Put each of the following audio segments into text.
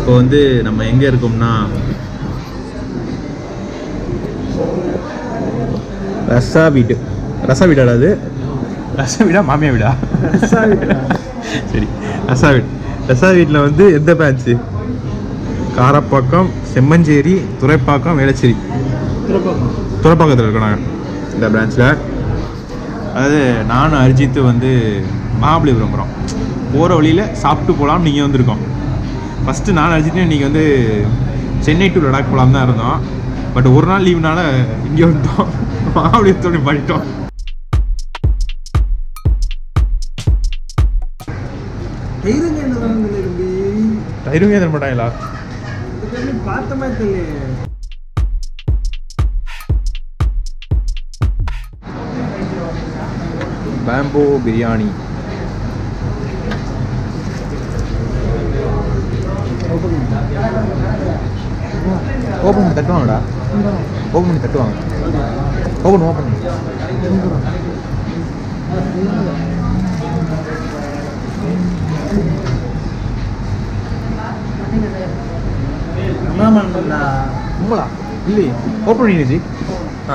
இப்போ வந்து நம்ம எங்கே இருக்கோம்னா ரசா வீடு ரசா வீடாடா அது ரசா வீடா மாமியா வீடா சரி ரசா வீடு ரசா வீட்டில் வந்து எந்த பிரான்ச்சு காரப்பாக்கம் செம்மஞ்சேரி துறைப்பாக்கம் வேளச்சேரி துறைப்பாக்கத்தில் இருக்கோம் நாங்கள் இந்த பிரான்ச்சில் அதாவது நானும் அரிஜித்து வந்து மகாபலிபுரம் போகிறோம் போகிற வழியில் சாப்பிட்டு போகலாம்னு நீங்கள் வந்திருக்கோம் ஃபஸ்ட்டு நான் அரிஜித்து இன்றைக்கி வந்து சென்னை டு லடாக் போகலாம் தான் இருந்தோம் பட் ஒரு நாள் லீவுனால இங்கே வந்துட்டோம் மகாபலிபுரத்தோட பண்ணிட்டோம் தைரியங்க என்ன வாங்குது தம்பி தைரியமே தர மாட்டாங்களா இதுக்கு பார்த்த மாதிரி தெரியல பேம்போ பிரியாணி ஓப்பன் பண்ணி தட்டுவாங்கடா ஓப்பன் பண்ணி தட்டுவாங்க ஓப்பன் ஓப்பன் அம்மாமன்டா உங்களா இல்லையே ஓப்பன் பண்ணிடுச்சு ஆ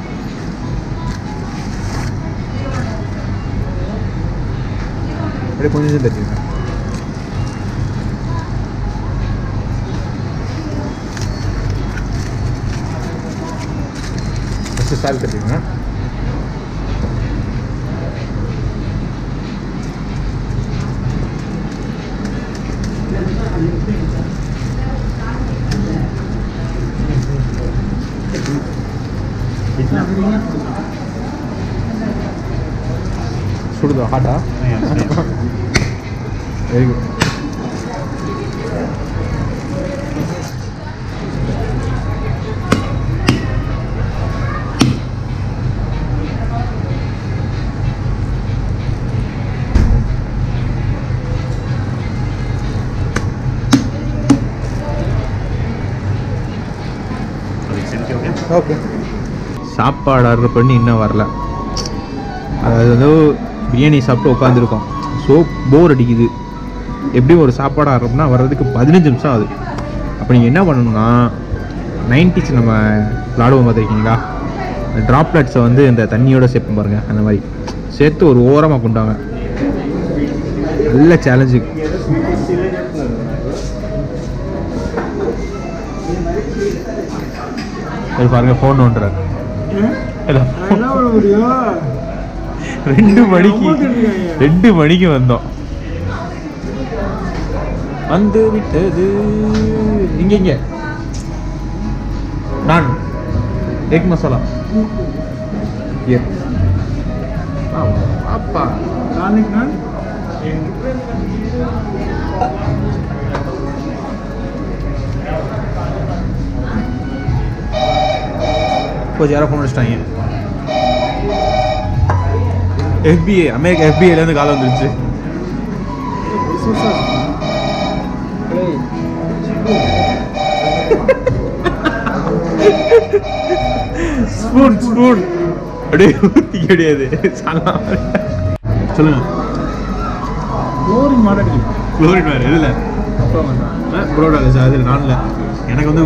அப்படியே கொஞ்சம் கொஞ்சம் தட்டிருக்கேன் ஃபஸ்ட்டு சால் தட்டிருங்க சுடுதா ஹாட்டா வெரி குட் ஓகே சாப்பாடு ஆர்டர் பண்ணி இன்னும் வரல அதாவது வந்து பிரியாணி சாப்பிட்டு உட்காந்துருக்கோம் ஸோ போர் அடிக்குது எப்படியும் ஒரு சாப்பாடு ஆர்டர் பண்ணால் வர்றதுக்கு பதினஞ்சு நிமிஷம் ஆகுது அப்போ நீங்கள் என்ன பண்ணணும்னா நைன்டிஸ் நம்ம விளாடுவோம் பார்த்துருக்கீங்களா ட்ராப்லெட்ஸை வந்து இந்த தண்ணியோட சேர்ப்போம் பாருங்கள் அந்த மாதிரி சேர்த்து ஒரு ஓரமாக கொண்டாங்க நல்ல சேலஞ்சு இது பாருங்க ஃபோன் நோண்டுறாரு இல்ல, என்ன பண்ண முடியும் ரெண்டு மணிக்கு ரெண்டு மணிக்கு வந்தோம் வந்து விட்டது இங்க இங்க நான் எக் மசாலா Here. ஆ, அப்பா நாளைக்கு நான் கொஞ்சம் யாரோ ஃபோன் அடிச்சிட்டாங்க எஃபிஐ அமெரிக்கா எஃபிஐலேருந்து கால் வந்துருச்சு ஸ்பூன் ஸ்பூன் அப்படியே ஊற்றி கிடையாது சொல்லுங்க ஃப்ளோரிங் மாடல் குளோரின் வேறு எதில் புரோட்டா இல்லை சார் அதில் நானில் எனக்கு வந்து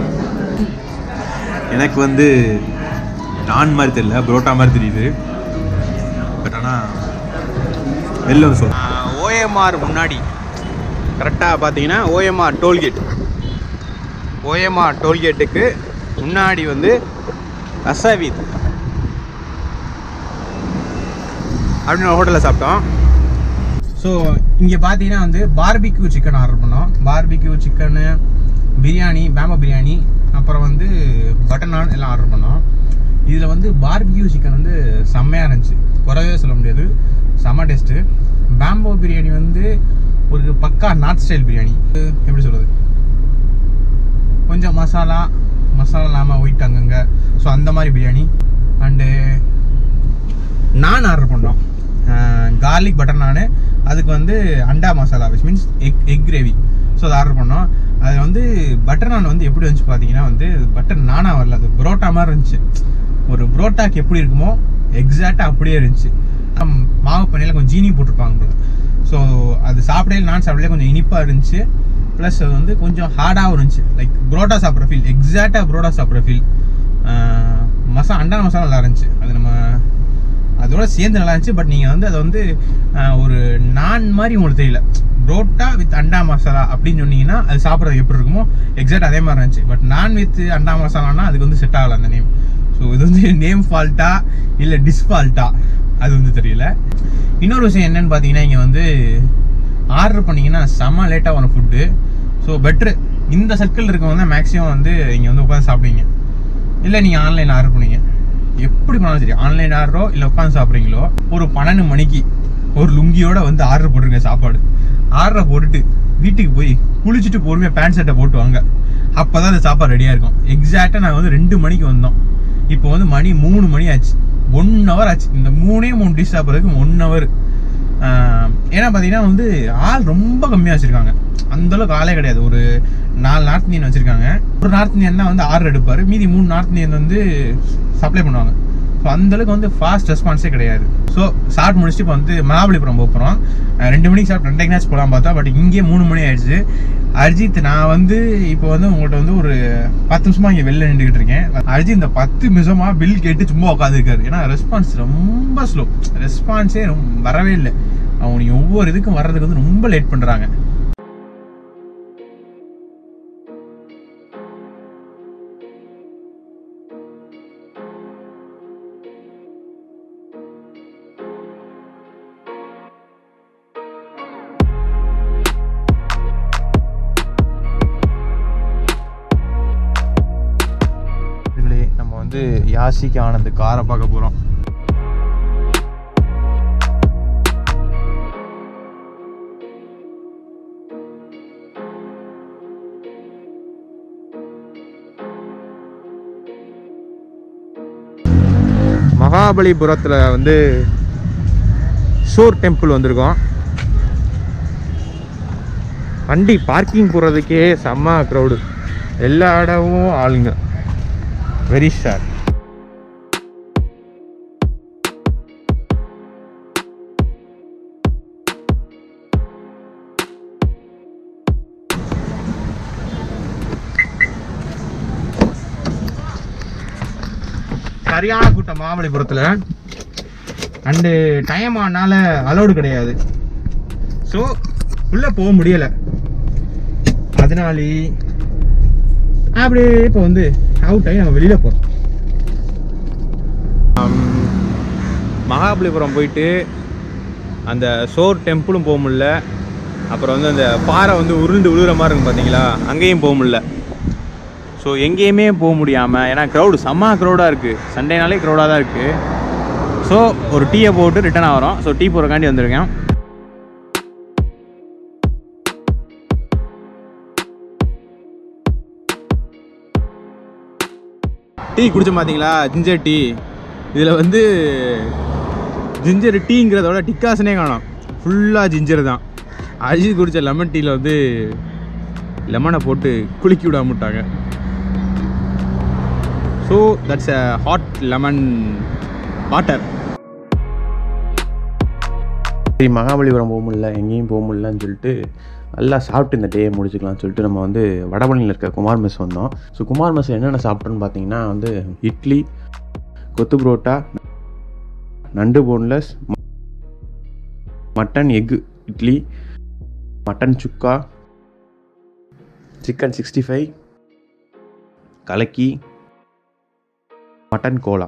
எனக்கு வந்து நான் மாதிரி தெரியல புரோட்டா மாதிரி தெரியுது பட் ஆனால் வெளில வந்து சொல்ல ஓஎம்ஆர் முன்னாடி கரெக்டாக பார்த்தீங்கன்னா ஓஎம்ஆர் டோல்கேட் ஓஎம்ஆர் டோல்கேட்டுக்கு முன்னாடி வந்து அசவீத் அப்படின்னு ஒரு ஹோட்டலில் சாப்பிட்டோம் ஸோ இங்கே பார்த்தீங்கன்னா வந்து பார்பிக்யூ சிக்கன் ஆர்டர் பண்ணோம் barbecue chicken biryani bamboo biryani அப்புறம் வந்து பட்டர் நான் எல்லாம் ஆர்டர் பண்ணோம் இதில் வந்து பார்பிக்யூ சிக்கன் வந்து செம்மையாக இருந்துச்சு குறையவே சொல்ல முடியாது செம்ம டேஸ்ட்டு பேம்போ பிரியாணி வந்து ஒரு பக்கா நார்த் ஸ்டைல் பிரியாணி எப்படி சொல்கிறது கொஞ்சம் மசாலா மசாலா இல்லாமல் ஒயிட் அங்கங்கே ஸோ அந்த மாதிரி பிரியாணி அண்டு நான் ஆர்டர் பண்ணோம் கார்லிக் பட்டர் நான் அதுக்கு வந்து அண்டா masala which means egg egg gravy so அதை ஆர்டர் பண்ணோம் அதில் வந்து பட்டர் நான் வந்து எப்படி இருந்துச்சு பார்த்தீங்கன்னா வந்து பட்டர் நானா வரல அது புரோட்டா மாதிரி இருந்துச்சு ஒரு புரோட்டாக்கு எப்படி இருக்குமோ எக்ஸாக்டாக அப்படியே இருந்துச்சு ஹம், மாவு பண்ணையில் கொஞ்சம் ஜீனி போட்டிருப்பாங்க போல ஸோ அது சாப்பிடையில நான் சாப்பிடையில கொஞ்சம் இனிப்பாக இருந்துச்சு ப்ளஸ் அது வந்து கொஞ்சம் ஹார்டாகவும் இருந்துச்சு லைக் புரோட்டா சாப்பிட்ற ஃபீல் எக்ஸாக்டாக புரோட்டா சாப்பிட்ற ஃபீல் மசா அண்டா மசாலா நல்லா இருந்துச்சு அது நம்ம அதோட சேர்ந்து நல்லா இருந்துச்சு பட் நீங்கள் வந்து அதை வந்து ஆஹ், ஒரு நான் மாதிரி உங்களுக்கு தெரியல புரோட்டா வித் அண்டா மசாலா அப்படின்னு சொன்னீங்கன்னா அது சாப்பிட்றது எப்படி இருக்குமோ எக்ஸாக்ட் அதே மாதிரி இருந்துச்சு பட் நான் வித் அண்டா மசாலானா அதுக்கு வந்து செட் ஆகல அந்த நேம் ஸோ இது வந்து நேம் ஃபால்ட்டா இல்லை டிஸ்ஃபால்ட்டா அது வந்து தெரியல இன்னொரு விஷயம் என்னன்னு பார்த்தீங்கன்னா இங்கே வந்து ஆர்டர் பண்ணீங்கன்னா செம்ம லேட்டாக வரும் ஃபுட்டு ஸோ பெட்ரு இந்த சர்க்கிள் இருக்கவங்க தான் மேக்ஸிமம் வந்து இங்கே வந்து உட்காந்து சாப்பிடுவீங்க இல்லை நீங்கள் ஆன்லைன் ஆர்டர் பண்ணீங்க எப்படி பண்ணாலும் சரி ஆன்லைன் ஆர்டரோ இல்லை உட்காந்து சாப்பிட்றீங்களோ ஒரு பன்னெண்டு மணிக்கு ஒரு லுங்கியோட வந்து ஆர்டர் போட்டுருங்க சாப்பாடு ஆர்டரை போட்டுட்டு வீட்டுக்கு போய் குளிச்சுட்டு பொறுமையாக பேண்ட் ஷர்ட்டை போட்டு வாங்க அப்போ தான் அந்த சாப்பாடு ரெடியாக இருக்கும் எக்ஸாக்டாக நாங்கள் வந்து ரெண்டு மணிக்கு வந்தோம் இப்போ வந்து மணி மூணு மணி ஆச்சு ஒன் ஹவர் ஆச்சு இந்த மூணே மூணு டிஷ் சாப்பிட்றதுக்கு ஒன் ஹவர் ஏன்னா பார்த்தீங்கன்னா வந்து ஆள் ரொம்ப கம்மியாக வச்சுருக்காங்க அந்தளவுக்கு ஆளே கிடையாது ஒரு நாலு நார்த் இந்தியன் வச்சுருக்காங்க ஒரு நார்த் இந்தியன் தான் வந்து ஆர்டர் எடுப்பார் மீதி மூணு நார்த் இந்தியன் வந்து சப்ளை பண்ணுவாங்க ஸோ அந்தளவுக்கு வந்து ஃபாஸ்ட் ரெஸ்பான்ஸே கிடையாது ஸோ ஷார்ட் முடிச்சுட்டு இப்போ வந்து மகாபலிபுரம் போக போகிறோம் ரெண்டு மணிக்கு ஷார்ட் ரெண்டரை மேட்ச் போகலாம் பார்த்தா பட் இங்கே மூணு மணி ஆயிடுச்சு அரிஜித் நான் வந்து இப்போ வந்து உங்கள்கிட்ட வந்து ஒரு பத்து நிமிஷமா இங்கே வெளில நின்றுக்கிட்டு இருக்கேன் அரிஜித் இந்த பத்து நிமிஷமா பில் கேட்டு சும்மா உட்காந்துருக்காரு ஏன்னா ரெஸ்பான்ஸ் ரொம்ப ஸ்லோ ரெஸ்பான்ஸே ரொம்ப வரவே இல்லை அவங்க நீங்கள் ஒவ்வொரு இதுக்கும் வர்றதுக்கு வந்து ரொம்ப லேட் பண்ணுறாங்க இதுகளே நம்ம வந்து யாசிக்கு ஆனந்த் காரை பார்க்க போகிறோம் மகாபலிபுரத்தில் வந்து ஷோர் டெம்பிள் வந்திருக்கோம் வண்டி பார்க்கிங் போகிறதுக்கே செம்ம க்ரௌடு எல்லா இடமும் ஆளுங்க வெரி ஷார் சரியான கூட்டம் மகாபலிபுரத்தில் அண்டு டைம் ஆனால அலௌடு கிடையாது ஸோ உள்ளே போக முடியலை அதனாலே அப்படியே இப்போ வந்து அவுட் ஆகி நம்ம வெளியில் போகிறோம் மகாபலிபுரம் போயிட்டு அந்த சோர் டெம்பிளும் போக முடியல அப்புறம் வந்து அந்த பாறை வந்து உருண்டு விழுகிற மாதிரி இருக்கும் பார்த்தீங்களா அங்கேயும் போக முடியல ஸோ எங்கேயுமே போக முடியாமல் ஏன்னா க்ரௌடு செம்ம க்ரௌடாக இருக்குது சண்டேனாலே க்ரௌடாக தான் இருக்குது ஸோ ஒரு டீயை போட்டு ரிட்டர்ன் ஆகிறோம் ஸோ டீ போடுறக்காண்டி வந்திருக்கேன் டீ குடிச்ச பார்த்தீங்களா ஜிஞ்சர் டீ இதில் வந்து ஜிஞ்சர் டீங்கிறதோட டிக்காசனே காணும் ஃபுல்லாக ஜிஞ்சர் தான் அஜித் குடித்த லெமன் டீயில் வந்து லெமனை போட்டு குலுக்கி விடாம விட்டாங்க so that's a hot lemon water சரி மகாபலிபுரம் போக முடியல எங்கேயும் போக முடியலன்னு சொல்லிட்டு நல்லா சாப்பிட்டு இந்த டேயை முடிச்சுக்கலாம்னு சொல்லிட்டு நம்ம வந்து வடபழனியில் இருக்க குமார் மெஸ் வந்தோம் ஸோ குமார் மெஸ் என்னென்ன சாப்பிட்டோன்னு பார்த்தீங்கன்னா வந்து இட்லி கொத்து புரோட்டா நண்டு boneless mutton egg idli mutton chukka chicken sixty five kalakki mutton kola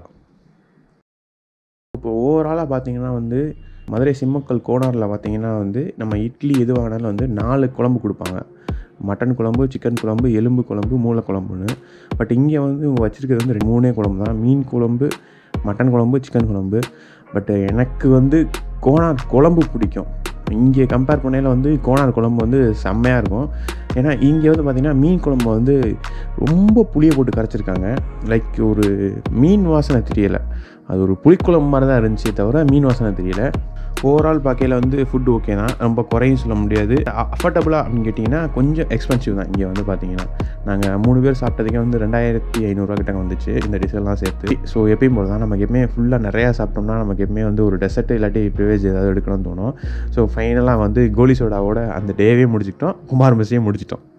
இப்போ ஓவராலாக பார்த்தீங்கன்னா வந்து மதுரை சிம்மக்கல் கோனாரில் பார்த்தீங்கன்னா வந்து நம்ம இட்லி எது வாங்கினாலும் வந்து நாலு குழம்பு கொடுப்பாங்க மட்டன் குழம்பு சிக்கன் குழம்பு எலும்பு குழம்பு மூளை குழம்புன்னு பட் இங்கே வந்து இவங்க வச்சுருக்கிறது வந்து ரெண்டு மூணே குழம்பு தான் மீன் குழம்பு மட்டன் குழம்பு சிக்கன் குழம்பு பட் எனக்கு வந்து கோனார் குழம்பு பிடிக்கும் இங்கே கம்பேர் பண்ணையில் வந்து கோனார் குழம்பு வந்து செம்மையாக இருக்கும் ஏன்னா இங்கே வந்து பார்த்திங்கன்னா மீன் குழம்பு வந்து ரொம்ப புளியை போட்டு கரைச்சிருக்காங்க லைக் ஒரு மீன் வாசனை தெரியலை அது ஒரு புளிக்குழம்பு மாதிரி தான் இருந்துச்சே தவிர மீன் வாசனை தெரியல ஓவரால் பார்க்கையில் வந்து ஃபுட் ஓகே தான் ரொம்ப குறையும் சொல்ல முடியாது அஃபர்டபுளாக அப்படின்னு கேட்டிங்கன்னா கொஞ்சம் எக்ஸ்பென்சிவ் தான் இங்கே வந்து பார்த்தீங்கன்னா நாங்கள் மூணு பேர் சாப்பிட்டதுக்கே வந்து ரெண்டாயிரத்தி ஐநூறுரூவா கிட்ட வந்துச்சு இந்த டிஷ்ஷெல்லாம் சேர்த்து ஸோ எப்பயும் போல தான் நமக்கு எப்பவுமே ஃபுல்லாக நிறையா சாப்பிட்டோம்னா நமக்கு எப்பவுமே வந்து ஒரு டெசர்ட் இல்லாட்டி ப்ரிவேஜ் ஏதாவது எடுக்கணும்னு தோணும் ஸோ ஃபைனலாக வந்து கோலி சோடாவோட அந்த டேவே முடிச்சுக்கிட்டோம் குமார் மெஸ்ஸையும் முடிச்சிட்டோம்